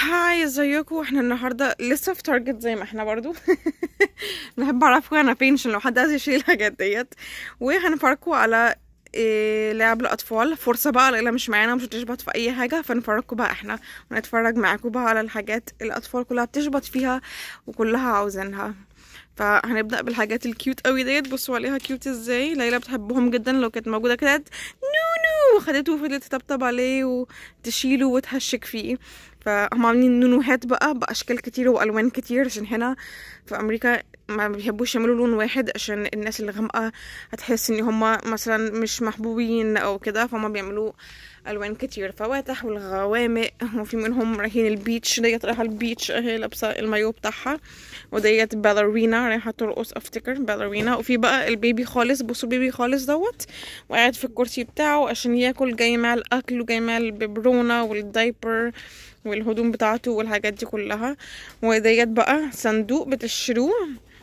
هاي ازيكم احنا النهارده لسه في تارجت زي ما احنا برضو بحب اعرفكم انا فين عشان لو حد عايز يشيل الحاجات ديت وهنفرجكم على إيه لعب الاطفال فرصه بقى لان مش معانا مش هتشبط في اي حاجه فنفرجكم بقى احنا ونتفرج معاكم بقى على الحاجات الاطفال كلها بتشبط فيها وكلها عاوزينها فهنبدا بالحاجات الكيوت قوي ديت بصوا عليها كيوت ازاي ليلى بتحبهم جدا لو كانت موجوده كده نونو خدته وفضلت تطبطب عليه وتشيله وتهشك فيه فهم عاملين نونوهات بقى باشكال كتير والوان كتير عشان هنا في امريكا ما بيحبوش يعملوا لون واحد عشان الناس اللي غامقه هتحس ان هم مثلا مش محبوبين او كده فهم بيعملوا الوان كتير فواتح والغوامق وفي منهم رايحين البيتش ديت رايحه البيتش اهي لابسه المايو بتاعها وديت باليرينا رايحه ترقص افتكر باليرينا وفي بقى البيبي خالص بصوا البيبي خالص دوت وقاعد في الكرسي بتاعه عشان ياكل جاي مع الاكل وجاي مع الببرونه والدايبر والهدوم بتاعته والحاجات دي كلها وديت بقى صندوق بتشتروه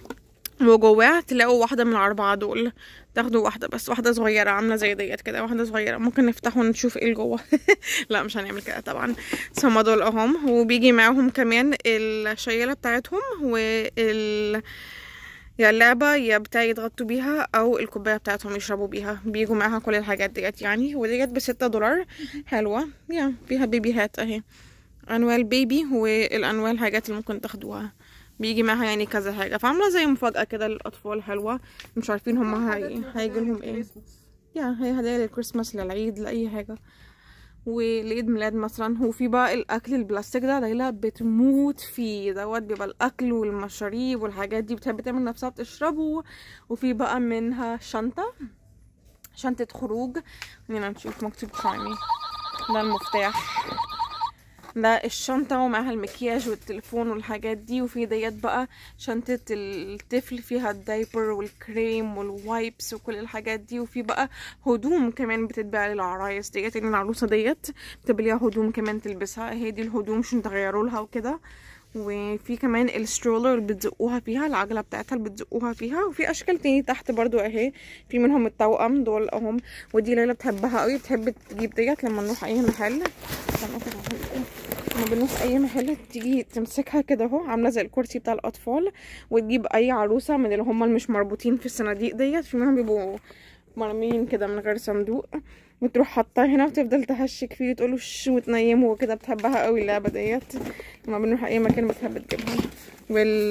وجواه تلاقوا واحدة من الأربعة دول تاخدوا واحدة بس واحدة صغيرة عاملة زي ديت كده واحدة صغيرة ممكن نفتحه ونشوف ايه جوه لا مش هنعمل كده طبعا بس هما دول اهم وبيجي معاهم كمان الشيالة بتاعتهم وال يا اللعبة يا بتاع يتغطوا بيها أو الكوباية بتاعتهم يشربوا بيها بيجوا معاها كل الحاجات ديت يعني وديت بستة دولار حلوة يا فيها بيبيهات اهي أنواع البيبي والأنواع الحاجات اللي ممكن تاخدوها بيجي معاها يعني كذا حاجة فعاملة زي مفاجأة كده للأطفال حلوة مش عارفين هما هي... هيجي لهم ايه يا هي هدايا للكريسماس للعيد لأي حاجة ولعيد ميلاد مثلا وفي بقى الأكل البلاستيك ده ليلى بتموت فيه دوت بيبقى الأكل والمشاريب والحاجات دي بتحب تعمل نفسها بتشربه وفي بقى منها شنطة شنطة خروج خلينا نشوف مكتوب شايني ده المفتاح ده الشنطة ومعاها المكياج والتليفون والحاجات دي وفي ديت بقى شنطة الطفل فيها الدايبر والكريم والوايبس وكل الحاجات دي وفي بقى هدوم كمان بتتباع للعرايس ديت يعني العروسة ديت بتبقى ليها هدوم كمان تلبسها هي دي الهدوم عشان تغيروا لها وكده وفي كمان السترولر اللي بتزقوها فيها العجله بتاعتها اللي بتزقوها فيها وفي اشكال تاني تحت برضو اهي في منهم التوأم دول اهم ودي ليلى بتحبها قوي بتحب تجيب ديت لما نروح اي محل لما بنروح اي محل تيجي تمسكها كده اهو عامله زي الكرسي بتاع الاطفال وتجيب اي عروسه من اللي هم مش مربوطين في الصناديق ديت في منهم بيبقوا مرميين كده من غير صندوق وتروح حاطاه هنا وتفضل تهشك فيه وتقوله ش وتنيمه وكده بتحبها قوي اللعبه ديت لما بنروح اي مكان بتحب تجيبها وال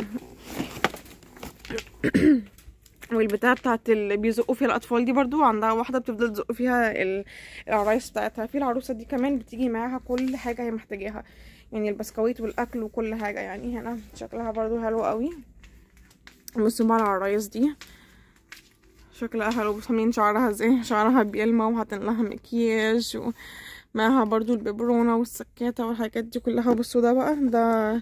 والبتاع بتاعت اللي بيزقوا فيها الاطفال دي برضو عندها واحده بتفضل تزق فيها العرايس بتاعتها في العروسه دي كمان بتيجي معاها كل حاجه هي محتاجاها يعني البسكويت والاكل وكل حاجه يعني هنا شكلها برضو حلو قوي بصوا بقى العرايس دي شكلها حلو بس عاملين شعرها ازاي شعرها بيلمع وحاطين لها مكياج ومعاها برضو الببرونة والسكاتة والحاجات دي كلها بصوا ده بقى ده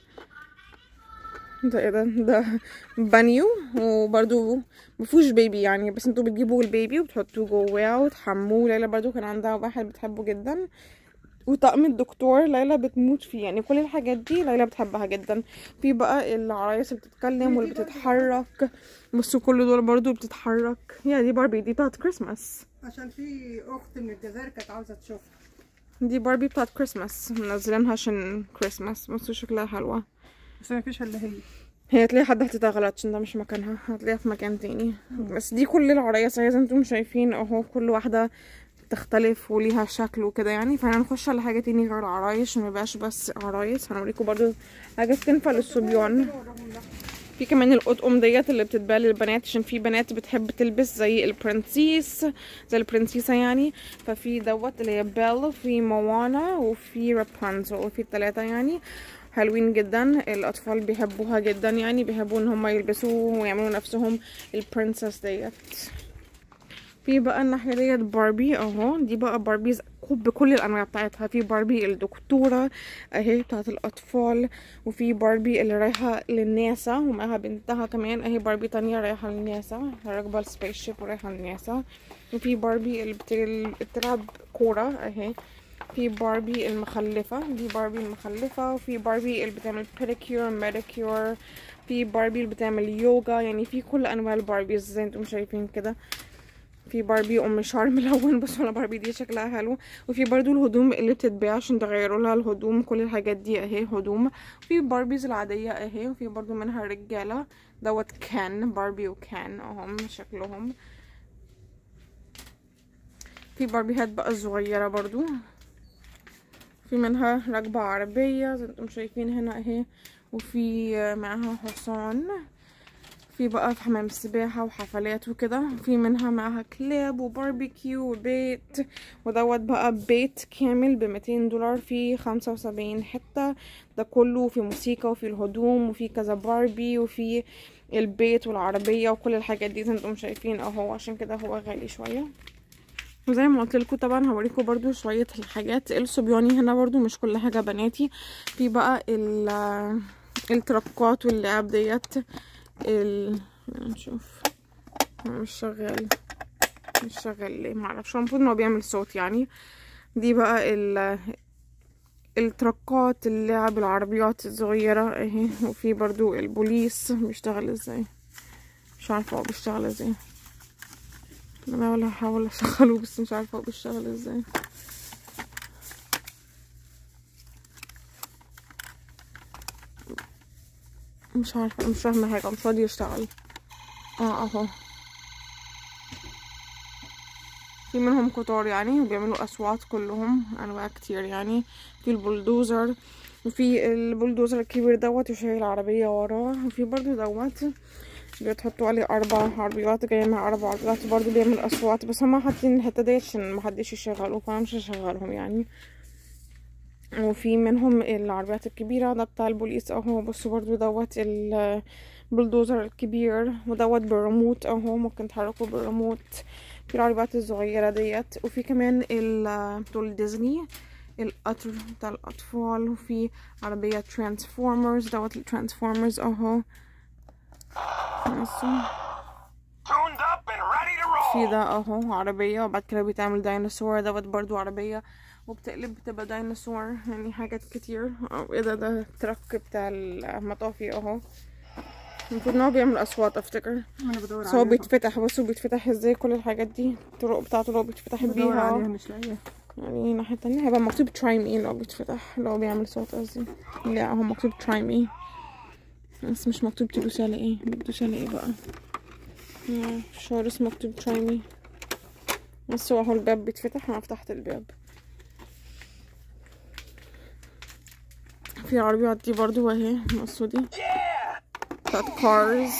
ده ايه ده ده بانيو وبرضو مفهوش بيبي يعني بس انتوا بتجيبوا البيبي وتحطوه جواه وتحموه ليلى برضو كان عندها واحد بتحبه جدا وطقم الدكتور ليلى بتموت فيه يعني كل الحاجات دي ليلى بتحبها جدا في بقى العرايس اللي بتتكلم واللي بتتحرك بصوا كل دول برضو بتتحرك يا دي باربي دي بتاعت كريسماس عشان في اخت من الجزائر كانت عاوزه تشوفها دي باربي بتاعت كريسماس منزلينها عشان كريسماس بصوا شكلها حلوة بس ما فيش الا هي هي تلاقي حد حطيتها غلط عشان ده مش مكانها هتلاقيها في مكان تاني بس دي كل العرايس زي ما انتم شايفين اهو كل واحدة تختلف وليها شكل وكده يعني فهنخش على حاجة تاني غير العرايس عشان ميبقاش بس عرايس هنوريكم برضو حاجة تنفع للصبيان في كمان القطقم ديت اللي بتتباع للبنات عشان في بنات بتحب تلبس زي البرنسيس زي البرنسيسة يعني ففي دوت اللي هي بيل في موانا وفي رابنزل في التلاتة يعني حلوين جدا الاطفال بيحبوها جدا يعني بيحبوا ان هم يلبسوه ويعملوا نفسهم البرنسس ديت في بقى الناحية ديت باربي اهو دي بقى باربيز بكل الانواع بتاعتها في باربي الدكتورة اهي بتاعت الاطفال وفي باربي اللي رايحة للناسا ومعاها بنتها كمان اهي باربي تانية رايحة للناسا راكبة السبيس شيب ورايحة للناسا وفي باربي اللي بتل- بتلعب كورة اهي في باربي المخلفة دي باربي المخلفة وفي باربي اللي بتعمل بيديكيور مانيكيور في باربي اللي بتعمل يوجا يعني في كل انواع الباربيز زي انتم شايفين كده في باربي ام شعر ملون بس ولا باربي دي شكلها حلو وفي برضو الهدوم اللي بتتباع عشان تغيروا لها الهدوم كل الحاجات دي اهي هدوم في باربيز العادية اهي وفي برضو منها رجالة دوت كان باربي وكان اهم شكلهم في باربيهات بقى صغيرة برضو في منها راكبة عربية زي ما انتم شايفين هنا اهي وفي معاها حصان في بقى في حمام السباحة وحفلات وكده في منها معاها كلاب وباربيكيو وبيت ودوت بقى بيت كامل بميتين دولار فيه خمسة وسبعين حتة ده كله في موسيقى وفي الهدوم وفي كذا باربي وفي البيت والعربية وكل الحاجات دي زي انتم شايفين اهو عشان كده هو غالي شوية وزي ما قلت لكم طبعا هوريكم برضو شويه الحاجات الصبياني هنا برضو مش كل حاجه بناتي في بقى ال التركات واللعب ديت ال نشوف مش شغال مش شغال ليه معرفش المفروض ان هو بيعمل صوت يعني دي بقى ال التركات اللعب العربيات الصغيرة اهي وفي برضو البوليس بيشتغل ازاي مش عارفة هو بيشتغل ازاي انا ولا هحاول اشغله بس مش عارفه هو بيشتغل ازاي مش عارفه مش فاهمه حاجه مش راضي يشتغل اه اهو في منهم كتار يعني وبيعملوا اصوات كلهم انواع كتير يعني في البلدوزر وفي البلدوزر الكبير دوت وشايل العربيه وراه وفي برضو دوت بتحطوا عليه اربع عربيات جايه مع اربع عربيات برضو بيعمل اصوات بس هما حاطين الحته دي عشان محدش يشغلوا فانا مش هشغلهم يعني وفي منهم العربيات الكبيره ده بتاع البوليس اهو بصوا برضو دوت البلدوزر الكبير ودوت بالريموت اهو ممكن تحركوا بالريموت في العربيات الصغيره ديت وفي كمان ال بتوع ديزني القطر بتاع الاطفال وفي عربيه ترانسفورمرز دوت الترانسفورمرز اهو بصوا tuned up and ready to roll. في ده اهو عربية وبعد كده بيتعمل ديناصور دوت برضو عربية وبتقلب بتبقى ديناصور يعني حاجات كتير او ايه ده ده تراك بتاع المطافي اهو المفروض ان هو بيعمل اصوات افتكر انا بدور بس هو عليها بيتفتح بصوا بيتفتح ازاي كل الحاجات دي الطرق بتاعته اللي هو بيتفتح بدور عليها بيها مش لاقيها يعني الناحية التانية هيبقى مكتوب try me اللي هو بيتفتح اللي هو بيعمل صوت قصدي لا هو مكتوب try me بس مش مكتوب تدوس على ايه بتدوس على ايه بقى مش هو اسمه مكتوب try me بس هو اهو الباب بيتفتح انا فتحت الباب في عربيات دي برضو اهي بصوا دي بتاعت كارز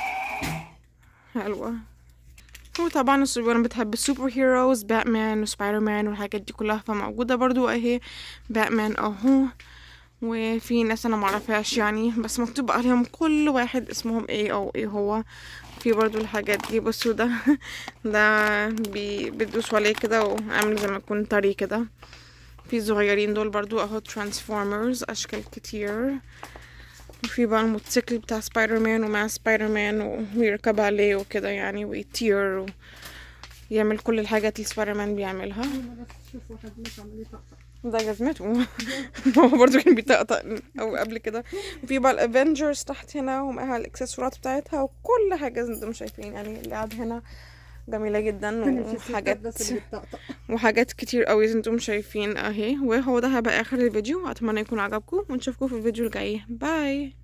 حلوة وطبعا الصبيان بتحب السوبر هيروز باتمان وسبايدر مان والحاجات دي كلها فموجودة برضو اهي باتمان اهو وفي ناس انا معرفهاش يعني بس مكتوب عليهم كل واحد اسمهم ايه او ايه هو في برضو الحاجات دي بصوا ده ده بي بتدوسوا عليه كده وعامل زي ما يكون طري كده في صغيرين دول برضو اهو ترانسفورمرز اشكال كتير وفي بقى الموتوسيكل بتاع سبايدر مان ومع سبايدر مان ويركب عليه وكده يعني ويطير ويعمل كل الحاجات اللي سبايدر مان بيعملها انا بس شوف واحد مش عمال يطقطق ده جزمته هو برضه كان بيطقطق او قبل كده وفي بقى الافنجرز تحت هنا ومعاها الاكسسوارات بتاعتها وكل حاجه زي ما انتم شايفين يعني اللعب هنا جميله جدا وحاجات بس اللي بتطقطق وحاجات كتير قوي زي ما انتم شايفين اهي وهو ده هيبقى اخر الفيديو اتمنى يكون عجبكم ونشوفكم في الفيديو الجاي باي